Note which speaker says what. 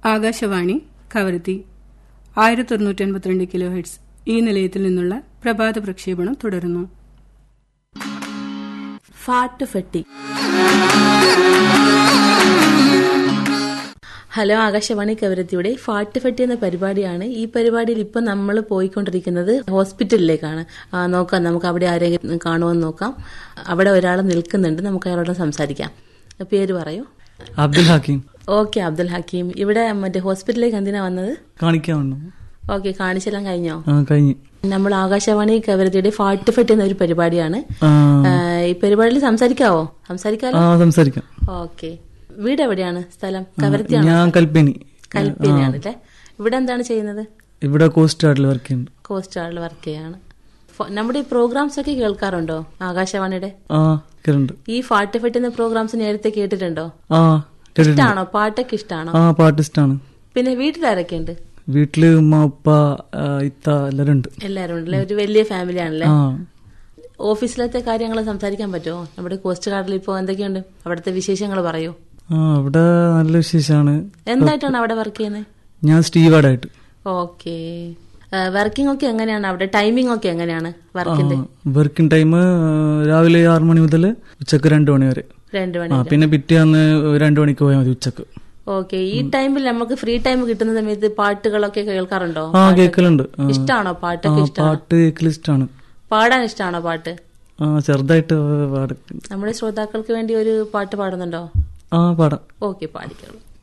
Speaker 1: ആകാശവാണി കവരത്തി ആയിരത്തി തൊണ്ണൂറ്റി എൺപത്തിരണ്ട് കിലോ ഹെഡ്സ് ഈ നിലയത്തിൽ നിന്നുള്ള പ്രഭാത പ്രക്ഷേപണം തുടരുന്നു
Speaker 2: ഫാട്ട് ഫെട്ടി ഹലോ ആകാശവാണി കവരത്തിയുടെ ഫാട്ട് ഫെട്ടി എന്ന പരിപാടിയാണ് ഈ പരിപാടിയിൽ ഇപ്പൊ നമ്മൾ പോയിക്കൊണ്ടിരിക്കുന്നത് ഹോസ്പിറ്റലിലേക്കാണ് ആ, നോക്കാം നമുക്ക് അവിടെ ആരെങ്കിലും കാണുമെന്ന് നോക്കാം അവിടെ ഒരാൾ നിൽക്കുന്നുണ്ട് നമുക്ക് അയാളോട് സംസാരിക്കാം പേര് പറയൂ
Speaker 3: അബ്ദുൽ ഹക്കീം
Speaker 2: ഓക്കെ അബ്ദുൽ ഹക്കീം ഇവിടെ മറ്റേ ഹോസ്പിറ്റലിലേക്ക് എന്തിനാ വന്നത്
Speaker 3: കാണിക്കാൻ വന്നു
Speaker 2: ഓക്കെ കാണിച്ചെല്ലാം കഴിഞ്ഞോ
Speaker 3: ആ കഴിഞ്ഞ്
Speaker 2: നമ്മൾ ആകാശവാണി കവരത്തിയുടെ ഫാട്ട് ഫെട്ടി എന്ന ഒരു പരിപാടിയാണ്
Speaker 3: ആ
Speaker 2: ആ, ഈ പരിപാടിയിൽ സംസാരിക്കാവോ സംസാരിക്കാലോ
Speaker 3: ആ സംസാരിക്കാം
Speaker 2: ഓക്കെ വീട് എവിടെയാണ് സ്ഥലം കവരത്തിയാണോ
Speaker 3: ഞാൻ കൽപ്പേനി
Speaker 2: കൽപ്പേനിയാണ് അല്ലേ ഇവിടെ എന്താണ് ചെയ്യുന്നത്
Speaker 3: ഇവിടെ കോസ്റ്റ് ഗാർഡിൽ വർക്ക് ചെയ്യുന്നുണ്ട്
Speaker 2: കോസ്റ്റ് ഗാർഡിൽ വർക്ക് ചെയ്യാണ് ഫ- നമ്മുടെ ഈ പ്രോഗ്രാംസ് ഒക്കെ കേൾക്കാറുണ്ടോ ആകാശവാണിയുടെ
Speaker 3: ആ കേറുണ്ട്
Speaker 2: ഈ ഫാട്ട് ഫെട്ടുന്ന പ്രോഗ്രാംസ് നേരത്തെ കേട്ടിട്ടുണ്ടോ
Speaker 3: ആ കേട്ടിട്ടുണ്ട്
Speaker 2: ഇഷ്ടാണോ പാട്ടൊക്കെ ഇഷ്ടാണോ
Speaker 3: ആ പാട്ടിസ്റ്റാണ്
Speaker 2: പിന്നെ വീട്ടിലാരൊക്കെ ഉണ്ട്
Speaker 3: വീട്ടില് ഉമ്മ ഉപ്പ ആ, ഇത്ത എല്ലാരും ഉണ്ട്
Speaker 2: എല്ലാരും ഉണ്ടല്ലേ ഒരു വലിയ ഫാമിലി ആണല്ലേ
Speaker 3: ആ
Speaker 2: ഓഫീസിലത്തെ കാര്യങ്ങൾ സംസാരിക്കാൻ പറ്റുമോ നമ്മുടെ കോസ്റ്റ് ഗാർഡിൽ ഇപ്പോൾ എന്തൊക്കെയുണ്ട് അവിടുത്തെ വിശേഷങ്ങൾ പറയൂ
Speaker 3: ആ ഇവിടെ നല്ല വിശേഷമാണ്
Speaker 2: എന്തായിട്ടാണ് അവിടെ വർക്ക് ചെയ്യുന്നത്
Speaker 3: ഞാൻ സ്റ്റീവാർഡായിട്ട്
Speaker 2: ഓക്കെ വർക്കിംഗ് ഒക്കെ എങ്ങനെയാണ് അവിടെ ടൈമിംഗ് ഒക്കെ എങ്ങനെയാണ് വർക്കിന്റെ
Speaker 3: വർക്കിംഗ് ടൈം രാവിലെ ആറു മണി മുതൽ ഉച്ചക്ക് രണ്ടു മണി വരെ
Speaker 2: രണ്ടു മണി
Speaker 3: ആ പിന്നെ പിറ്റേന്ന് രണ്ടു മണിക്ക് പോയാൽ മതി ഉച്ചക്ക്
Speaker 2: ഓക്കെ ഈ ടൈമിൽ നമുക്ക് ഫ്രീ ടൈം കിട്ടുന്ന സമയത്ത് പാട്ടുകളൊക്കെ കേൾക്കാറുണ്ടോ
Speaker 3: ആ കേൾക്കലുണ്ട് ആ.
Speaker 2: ഇഷ്ടാണോ
Speaker 3: ആ
Speaker 2: പാട്ടൊക്കെ ഇഷ്ടമാണോ
Speaker 3: പാട്ട് കേൾക്കൽ ഇഷ്ടമാണ്
Speaker 2: പാടാൻ ഇഷ്ടമാണോ പാട്ട്
Speaker 3: ആ ചെറുതായിട്ട് പാടും
Speaker 2: നമ്മുടെ ശ്രോതാക്കൾക്ക് വേണ്ടി ഒരു പാട്ട് പാടുന്നുണ്ടോ
Speaker 3: ആ പാടാം
Speaker 2: ഓക്കെ പാടിക്കോളൂ